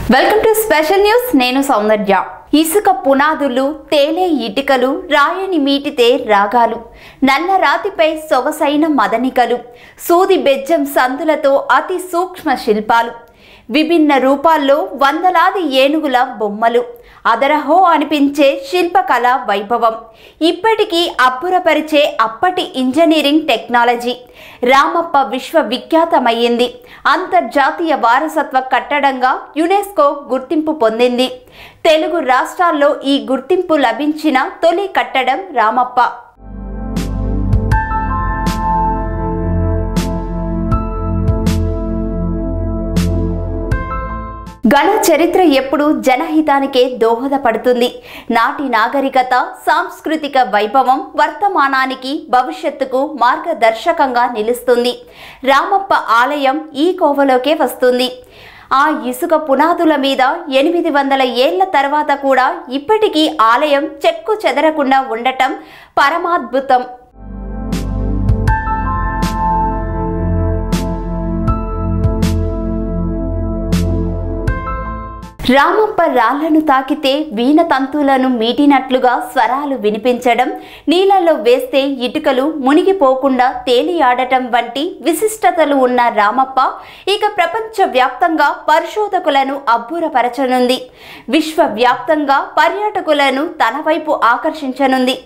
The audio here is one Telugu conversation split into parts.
వెల్కమ్ టు స్పెషల్ న్యూస్ నేను సౌందర్య ఇసుక పునాదులు తేలే ఇటుకలు రాయని మీటితే రాగాలు నల్ల రాతిపై సొగసైన మదనికలు సూది బెజ్జం సందులతో అతి సూక్ష్మ శిల్పాలు విభిన్న రూపాల్లో వందలాది ఏనుగుల బొమ్మలు అదరహో అనిపించే శిల్పకళ వైభవం ఇప్పటికీ అబ్బురపరిచే అప్పటి ఇంజనీరింగ్ టెక్నాలజీ రామప్ప విశ్వవిఖ్యాతమయ్యింది అంతర్జాతీయ వారసత్వ కట్టడంగా యునెస్కో గుర్తింపు పొందింది తెలుగు రాష్ట్రాల్లో ఈ గుర్తింపు లభించిన తొలి కట్టడం రామప్ప గణ చరిత్ర ఎప్పుడు జనహితానికే దోహదపడుతుంది నాటి నాగరికత సాంస్కృతిక వైభవం వర్తమానానికి భవిష్యత్తుకు మార్గదర్శకంగా నిలుస్తుంది రామప్ప ఆలయం ఈ కోవలోకే వస్తుంది ఆ ఇసుక పునాదుల మీద ఎనిమిది వందల ఏళ్ల తర్వాత కూడా ఇప్పటికీ ఆలయం చెక్కు చెదరకుండా ఉండటం పరమాద్భుతం రామప్ప రాళ్లను తాకితే వీణ తంతులను మీటినట్లుగా స్వరాలు వినిపించడం నీళ్ళలో వేస్తే ఇటుకలు మునిగిపోకుండా తేలియాడటం వంటి విశిష్టతలు ఉన్న రామప్ప ఇక ప్రపంచవ్యాప్తంగా పరిశోధకులను అబ్బురపరచనుంది విశ్వవ్యాప్తంగా పర్యాటకులను తన వైపు ఆకర్షించనుంది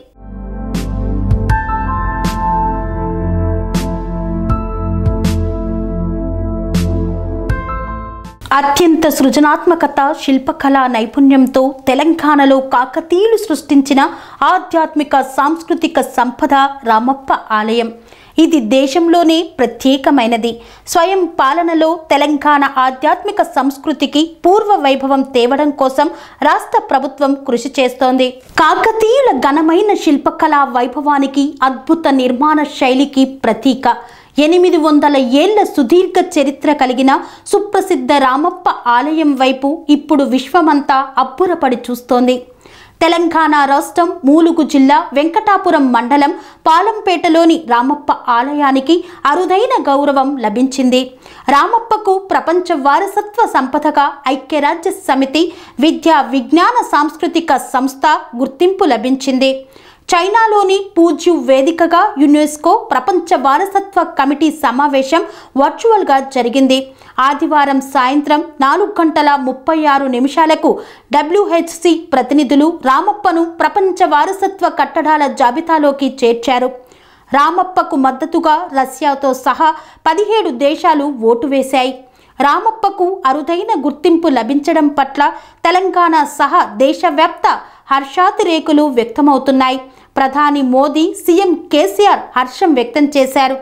అత్యంత సృజనాత్మకత శిల్పకళా నైపుణ్యంతో తెలంగాణలో కాకతీయులు సృష్టించిన ఆధ్యాత్మిక సాంస్కృతిక సంపద రామప్ప ఆలయం ఇది దేశంలోనే ప్రత్యేకమైనది స్వయం పాలనలో తెలంగాణ ఆధ్యాత్మిక సంస్కృతికి పూర్వ వైభవం తేవడం కోసం రాష్ట్ర ప్రభుత్వం కృషి చేస్తోంది కాకతీయుల ఘనమైన శిల్పకళా వైభవానికి అద్భుత నిర్మాణ శైలికి ప్రతీక ఎనిమిది వందల ఏళ్ల సుదీర్ఘ చరిత్ర కలిగిన సుప్రసిద్ధ రామప్ప ఆలయం వైపు ఇప్పుడు విశ్వమంతా అబ్బురపడి చూస్తోంది తెలంగాణ రాష్ట్రం మూలుగు జిల్లా వెంకటాపురం మండలం పాలంపేటలోని రామప్ప ఆలయానికి అరుదైన గౌరవం లభించింది రామప్పకు ప్రపంచ వారసత్వ సంపదగా ఐక్యరాజ్య సమితి విద్యా విజ్ఞాన సాంస్కృతిక సంస్థ గుర్తింపు లభించింది చైనాలోని పూజ్యు వేదికగా యునెస్కో ప్రపంచ వారసత్వ కమిటీ సమావేశం వర్చువల్గా జరిగింది ఆదివారం సాయంత్రం నాలుగు గంటల ముప్పై ఆరు నిమిషాలకు డబ్ల్యూహెచ్సి ప్రతినిధులు రామప్పను ప్రపంచ వారసత్వ కట్టడాల జాబితాలోకి చేర్చారు రామప్పకు మద్దతుగా రష్యాతో సహా పదిహేడు దేశాలు ఓటు వేశాయి రామప్పకు అరుదైన గుర్తింపు లభించడం పట్ల తెలంగాణ సహా దేశవ్యాప్త హర్షాతిరేకులు వ్యక్తమవుతున్నాయి ప్రధాని మోదీ సీఎం కేసీఆర్ హర్షం వ్యక్తం చేశారు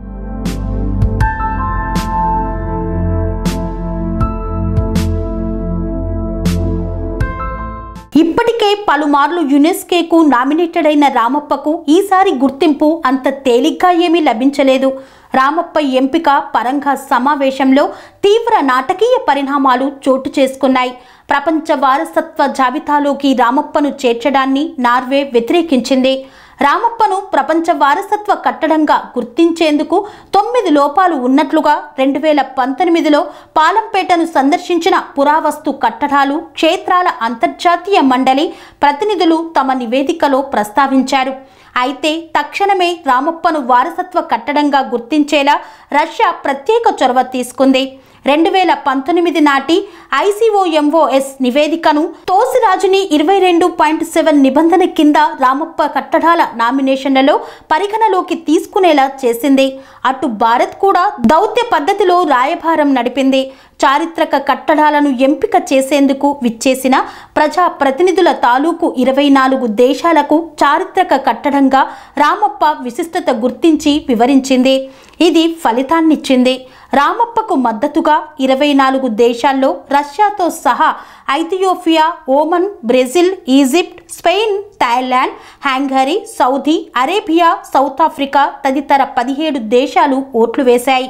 ఇప్పటికే పలుమార్లు యునెస్కేకు నామినేటెడ్ అయిన రామప్పకు ఈసారి గుర్తింపు అంత తేలిగ్గా ఏమీ లభించలేదు రామప్ప ఎంపిక పరంగా సమావేశంలో తీవ్ర నాటకీయ పరిణామాలు చోటు చేసుకున్నాయి ప్రపంచ వారసత్వ జాబితాలోకి రామప్పను చేర్చడాన్ని నార్వే వ్యతిరేకించింది రామప్పను ప్రపంచ వారసత్వ కట్టడంగా గుర్తించేందుకు తొమ్మిది లోపాలు ఉన్నట్లుగా రెండు వేల పంతొమ్మిదిలో పాలంపేటను సందర్శించిన పురావస్తు కట్టడాలు క్షేత్రాల అంతర్జాతీయ మండలి ప్రతినిధులు తమ నివేదికలో ప్రస్తావించారు అయితే తక్షణమే రామప్పను వారసత్వ కట్టడంగా గుర్తించేలా రష్యా ప్రత్యేక చొరవ తీసుకుంది రెండు వేల పంతొమ్మిది నాటి ఐసీఓఎంఓఎస్ నివేదికను తోసిరాజుని ఇరవై రెండు పాయింట్ సెవెన్ నిబంధన కింద రామప్ప కట్టడాల నామినేషన్లలో పరిగణలోకి తీసుకునేలా చేసింది అటు భారత్ కూడా దౌత్య పద్ధతిలో రాయభారం నడిపింది చారిత్రక కట్టడాలను ఎంపిక చేసేందుకు విచ్చేసిన ప్రజా ప్రతినిధుల తాలూకు ఇరవై నాలుగు దేశాలకు చారిత్రక కట్టడంగా రామప్ప విశిష్టత గుర్తించి వివరించింది ఇది ఫలితాన్నిచ్చింది రామప్పకు మద్దతుగా ఇరవై నాలుగు దేశాల్లో రష్యాతో సహా Ethiopia Oman Brazil Egypt Spain Thailand Hungary Saudi Arabia South Africa తదితర పదిహేడు దేశాలు ఓట్లు వేశాయి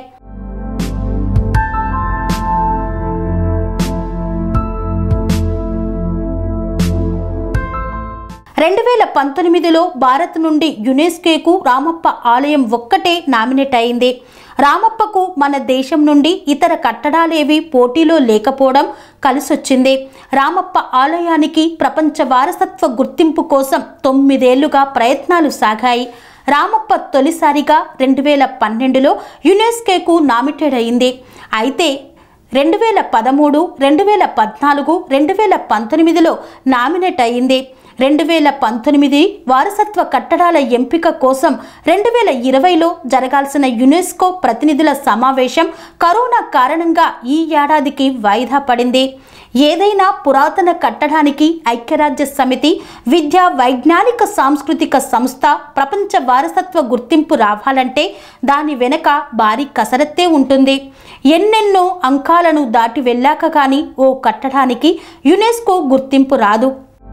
రెండు వేల పంతొమ్మిదిలో భారత్ నుండి యునెస్కోకు రామప్ప ఆలయం ఒక్కటే నామినేట్ అయింది రామప్పకు మన దేశం నుండి ఇతర కట్టడాలేవి పోటీలో లేకపోవడం కలిసొచ్చింది రామప్ప ఆలయానికి ప్రపంచ వారసత్వ గుర్తింపు కోసం తొమ్మిదేళ్లుగా ప్రయత్నాలు సాగాయి రామప్ప తొలిసారిగా రెండు వేల పన్నెండులో యునెస్కోకు నామిటెడ్ అయింది అయితే రెండు వేల పదమూడు రెండు వేల పద్నాలుగు రెండు వేల పంతొమ్మిదిలో నామినేట్ అయింది రెండు వేల పంతొమ్మిది వారసత్వ కట్టడాల ఎంపిక కోసం రెండు వేల ఇరవైలో జరగాల్సిన యునెస్కో ప్రతినిధుల సమావేశం కరోనా కారణంగా ఈ ఏడాదికి వాయిదా పడింది ఏదైనా పురాతన కట్టడానికి ఐక్యరాజ్య సమితి విద్యా వైజ్ఞానిక సాంస్కృతిక సంస్థ ప్రపంచ వారసత్వ గుర్తింపు రావాలంటే దాని వెనక భారీ కసరత్తే ఉంటుంది ఎన్నెన్నో అంకాలను దాటి వెళ్ళాక కానీ ఓ కట్టడానికి యునెస్కో గుర్తింపు రాదు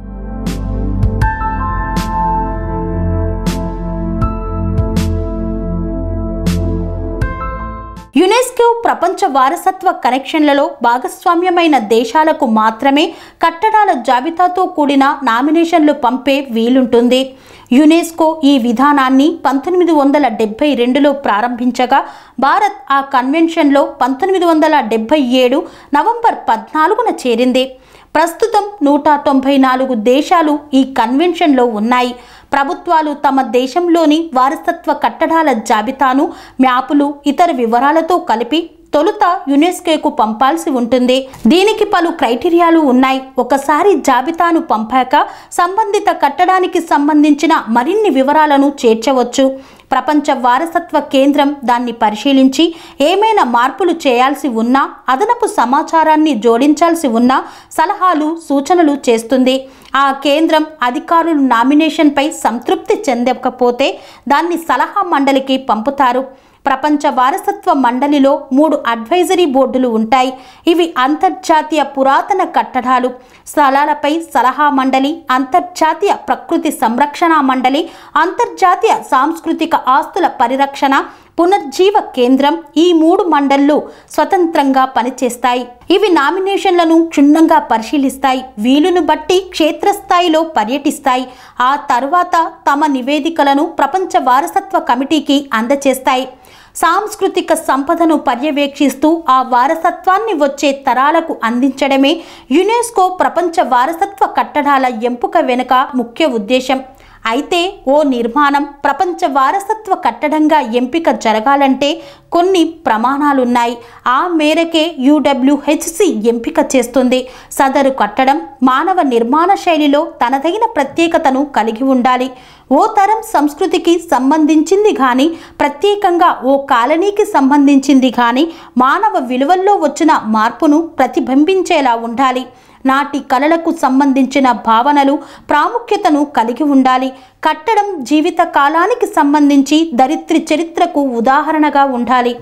యునెస్కో ప్రపంచ వారసత్వ కనెక్షన్లలో భాగస్వామ్యమైన దేశాలకు మాత్రమే కట్టడాల జాబితాతో కూడిన నామినేషన్లు పంపే వీలుంటుంది యునెస్కో ఈ విధానాన్ని పంతొమ్మిది వందల డెబ్బై రెండులో ప్రారంభించగా భారత్ ఆ కన్వెన్షన్లో పంతొమ్మిది వందల డెబ్బై ఏడు నవంబర్ పద్నాలుగున చేరింది ప్రస్తుతం నూట తొంభై నాలుగు దేశాలు ఈ కన్వెన్షన్లో ఉన్నాయి ప్రభుత్వాలు తమ దేశంలోని వారసత్వ కట్టడాల జాబితాను మ్యాపులు ఇతర వివరాలతో కలిపి తొలుత యునెస్కోకు పంపాల్సి ఉంటుంది దీనికి పలు క్రైటీరియాలు ఉన్నాయి ఒకసారి జాబితాను పంపాక సంబంధిత కట్టడానికి సంబంధించిన మరిన్ని వివరాలను చేర్చవచ్చు ప్రపంచ వారసత్వ కేంద్రం దాన్ని పరిశీలించి ఏమైనా మార్పులు చేయాల్సి ఉన్నా అదనపు సమాచారాన్ని జోడించాల్సి ఉన్నా సలహాలు సూచనలు చేస్తుంది ఆ కేంద్రం అధికారులు నామినేషన్పై సంతృప్తి చెందకపోతే దాన్ని సలహా మండలికి పంపుతారు ప్రపంచ వారసత్వ మండలిలో మూడు అడ్వైజరీ బోర్డులు ఉంటాయి ఇవి అంతర్జాతీయ పురాతన కట్టడాలు స్థలాలపై సలహా మండలి అంతర్జాతీయ ప్రకృతి సంరక్షణ మండలి అంతర్జాతీయ సాంస్కృతిక ఆస్తుల పరిరక్షణ పునర్జీవ కేంద్రం ఈ మూడు మండళ్లు స్వతంత్రంగా పనిచేస్తాయి ఇవి నామినేషన్లను క్షుణ్ణంగా పరిశీలిస్తాయి వీలును బట్టి క్షేత్రస్థాయిలో పర్యటిస్తాయి ఆ తర్వాత తమ నివేదికలను ప్రపంచ వారసత్వ కమిటీకి అందజేస్తాయి సాంస్కృతిక సంపదను పర్యవేక్షిస్తూ ఆ వారసత్వాన్ని వచ్చే తరాలకు అందించడమే యునెస్కో ప్రపంచ వారసత్వ కట్టడాల ఎంపిక వెనుక ముఖ్య ఉద్దేశం అయితే ఓ నిర్మాణం ప్రపంచ వారసత్వ కట్టడంగా ఎంపిక జరగాలంటే కొన్ని ప్రమాణాలున్నాయి ఆ మేరకే యూడబ్ల్యూహెచ్సి ఎంపిక చేస్తుంది సదరు కట్టడం మానవ నిర్మాణ శైలిలో తనదైన ప్రత్యేకతను కలిగి ఉండాలి ఓ తరం సంస్కృతికి సంబంధించింది కానీ ప్రత్యేకంగా ఓ కాలనీకి సంబంధించింది కానీ మానవ విలువల్లో వచ్చిన మార్పును ప్రతిబింబించేలా ఉండాలి నాటి కళలకు సంబంధించిన భావనలు ప్రాముఖ్యతను కలిగి ఉండాలి కట్టడం జీవిత కాలానికి సంబంధించి దరిద్రి చరిత్రకు ఉదాహరణగా ఉండాలి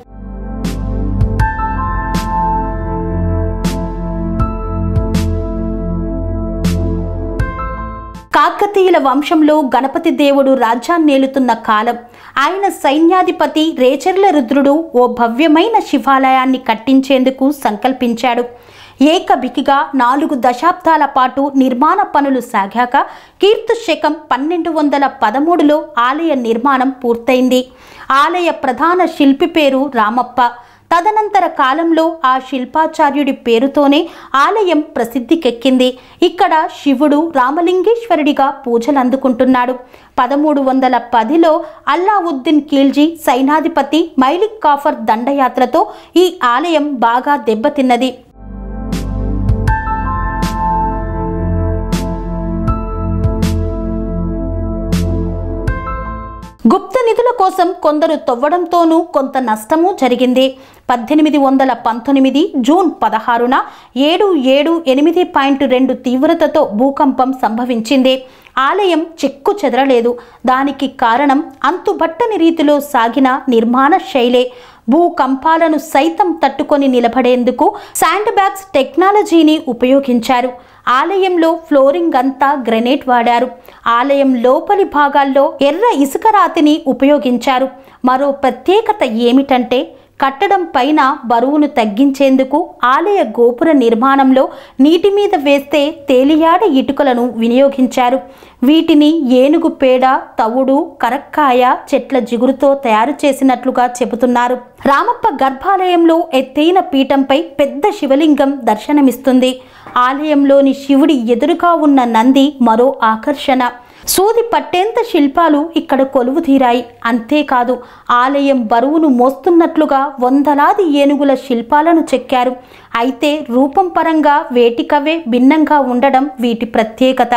కాకతీయుల వంశంలో గణపతి దేవుడు రాజ్యాన్నేలుతున్న కాలం ఆయన సైన్యాధిపతి రేచర్ల రుద్రుడు ఓ భవ్యమైన శివాలయాన్ని కట్టించేందుకు సంకల్పించాడు ఏకబికిగా నాలుగు దశాబ్దాల పాటు నిర్మాణ పనులు సాగాక కీర్తు శకం పన్నెండు వందల పదమూడులో ఆలయ నిర్మాణం పూర్తయింది ఆలయ ప్రధాన శిల్పి పేరు రామప్ప తదనంతర కాలంలో ఆ శిల్పాచార్యుడి పేరుతోనే ఆలయం ప్రసిద్ధికెక్కింది ఇక్కడ శివుడు రామలింగేశ్వరుడిగా పూజలు అందుకుంటున్నాడు పదమూడు వందల పదిలో అల్లావుద్దీన్ ఖిల్జీ సైనాధిపతి మైలిక్ కాఫర్ దండయాత్రతో ఈ ఆలయం బాగా దెబ్బతిన్నది గుప్త నిధుల కోసం కొందరు తవ్వడంతోనూ కొంత నష్టము జరిగింది పద్దెనిమిది వందల పంతొమ్మిది జూన్ పదహారున ఏడు ఏడు ఎనిమిది పాయింట్ రెండు తీవ్రతతో భూకంపం సంభవించింది ఆలయం చెక్కు చెదరలేదు దానికి కారణం అంతుబట్టని రీతిలో సాగిన నిర్మాణ శైలే భూకంపాలను సైతం తట్టుకొని నిలబడేందుకు శాండ్ బ్యాగ్స్ టెక్నాలజీని ఉపయోగించారు ఆలయంలో ఫ్లోరింగ్ అంతా గ్రెనేట్ వాడారు ఆలయం లోపలి భాగాల్లో ఎర్ర ఇసుక రాతిని ఉపయోగించారు మరో ప్రత్యేకత ఏమిటంటే కట్టడం పైన బరువును తగ్గించేందుకు ఆలయ గోపుర నిర్మాణంలో నీటి మీద వేస్తే తేలియాడ ఇటుకలను వినియోగించారు వీటిని ఏనుగు పేడ తవుడు కరక్కాయ చెట్ల జిగురుతో తయారు చేసినట్లుగా చెబుతున్నారు రామప్ప గర్భాలయంలో ఎత్తైన పీఠంపై పెద్ద శివలింగం దర్శనమిస్తుంది ఆలయంలోని శివుడి ఎదురుగా ఉన్న నంది మరో ఆకర్షణ సూది పట్టేంత శిల్పాలు ఇక్కడ కొలువు తీరాయి అంతేకాదు ఆలయం బరువును మోస్తున్నట్లుగా వందలాది ఏనుగుల శిల్పాలను చెక్కారు అయితే రూపం పరంగా వేటికవే భిన్నంగా ఉండడం వీటి ప్రత్యేకత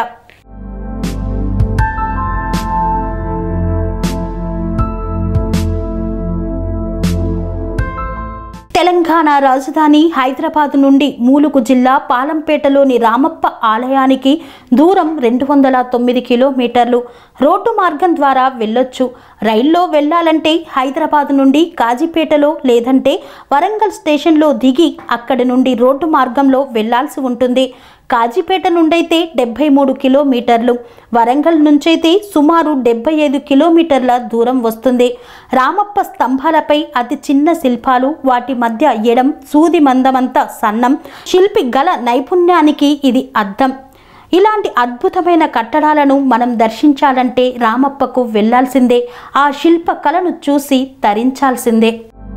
తెలంగాణ రాజధాని హైదరాబాద్ నుండి మూలుగు జిల్లా పాలంపేటలోని రామప్ప ఆలయానికి దూరం రెండు వందల తొమ్మిది కిలోమీటర్లు రోడ్డు మార్గం ద్వారా వెళ్ళొచ్చు రైల్లో వెళ్ళాలంటే హైదరాబాద్ నుండి కాజీపేటలో లేదంటే వరంగల్ స్టేషన్లో దిగి అక్కడి నుండి రోడ్డు మార్గంలో వెళ్లాల్సి ఉంటుంది కాజీపేట నుండైతే డెబ్బై మూడు కిలోమీటర్లు వరంగల్ నుంచైతే సుమారు డెబ్బై ఐదు కిలోమీటర్ల దూరం వస్తుంది రామప్ప స్తంభాలపై అతి చిన్న శిల్పాలు వాటి మధ్య ఎడం సూది మందమంత సన్నం శిల్పి గల నైపుణ్యానికి ఇది అద్దం ఇలాంటి అద్భుతమైన కట్టడాలను మనం దర్శించాలంటే రామప్పకు వెళ్ళాల్సిందే ఆ శిల్ప కళను చూసి తరించాల్సిందే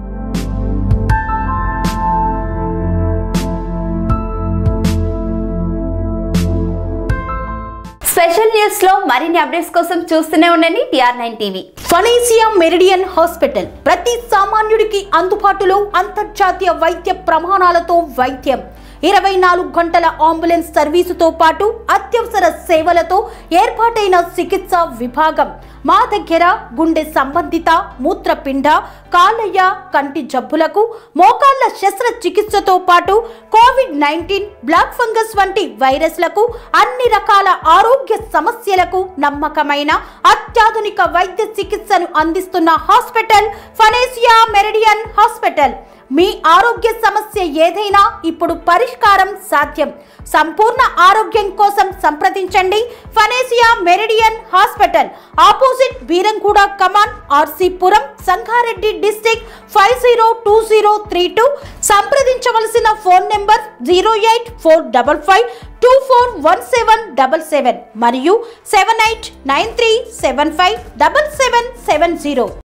స్పెషల్ న్యూస్ లో మరిన్ని అప్డేట్స్ కోసం చూస్తూనే ఉండండి TR nine TV Panacea Meridian hospital ప్రతి సామాన్యుడికి అందుబాటులో అంతర్జాతీయ వైద్య ప్రమాణాలతో వైద్యం ఇరవై నాలుగు గంటల అంబులెన్స్ సర్వీసుతో పాటు అత్యవసర సేవలతో ఏర్పాటైన చికిత్స విభాగం మా దగ్గర గుండె సంబంధిత మూత్రపిండ కాలయ్య కంటి జబ్బులకు మోకాళ్ల శస్త్రచికిత్సతో పాటు కోవిడ్ నైన్టీన్ బ్లాక్ ఫంగస్ వంటి వైరస్లకు అన్ని రకాల ఆరోగ్య సమస్యలకు నమ్మకమైన అత్యాధునిక వైద్య చికిత్సను అందిస్తున్న హాస్పిటల్ ఫనేసియా మెరిడియన్ హాస్పిటల్ మీ ఆరోగ్య సమస్య ఏదైనా ఇప్పుడు పరిష్కారం సాధ్యం సంపూర్ణ ఆరోగ్యం కోసం సంప్రదించండి Panacea Meridian hospital opposite Beeramguda కమాన్ RC Puram Sangareddy district five zero two zero three two సంప్రదించవలసిన phone number zero eight four double five two four one seven double seven మరియు seven eight nine three seven five double seven seven zero